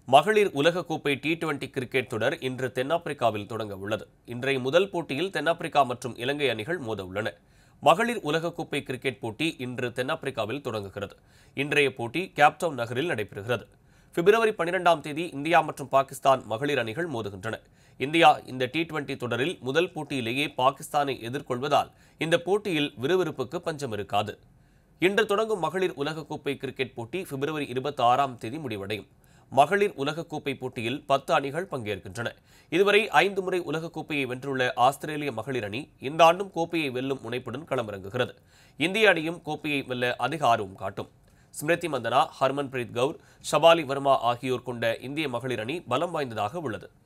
மகளிர் உலகக்கோப்பை T twenty cricket தொடர் இன்று தென்னாப்பிரிக்காவில் தொடங்க உள்ளது இன்றைய முதல் போட்டியில் தென்னாப்பிரிக்கா மற்றும் இலங்கை அணிகள் மோத உள்ளன மகளிர் உலகக்கோப்பை கிரிக்கெட் போட்டி இன்று தென்னாப்பிரிக்காவில் தொடங்குகிறது இன்றைய போட்டி கேப்டவுன் நகரில் நடைபெறுகிறது பிப்ரவரி பன்னிரெண்டாம் தேதி இந்தியா மற்றும் பாகிஸ்தான் மகளிர் அணிகள் மோதுகின்றன இந்தியா இந்த டி டுவெண்டி தொடரில் முதல் போட்டியிலேயே பாகிஸ்தானை எதிர்கொள்வதால் இந்த போட்டியில் விறுவிறுப்புக்கு பஞ்சம் இருக்காது இன்று தொடங்கும் மகளிர் உலகக்கோப்பை கிரிக்கெட் போட்டி பிப்ரவரி இருபத்தி ஆறாம் தேதி முடிவடையும் மகளிர் உலகக்கோப்பை போட்டியில் பத்து அணிகள் பங்கேற்கின்றன இதுவரை ஐந்து முறை உலகக்கோப்பையை வென்றுள்ள ஆஸ்திரேலிய மகளிர் அணி இந்த ஆண்டும் கோப்பையை வெல்லும் முனைப்புடன் களமிறங்குகிறது இந்திய அணியும் கோப்பையை வெல்ல அதிக ஆர்வம் காட்டும் ஸ்மிருதி மந்தனா ஹர்மன்பிரீத் கவுர் ஷபாலி வர்மா ஆகியோர் கொண்ட இந்திய மகளிர் அணி பலம் வாய்ந்ததாக உள்ளது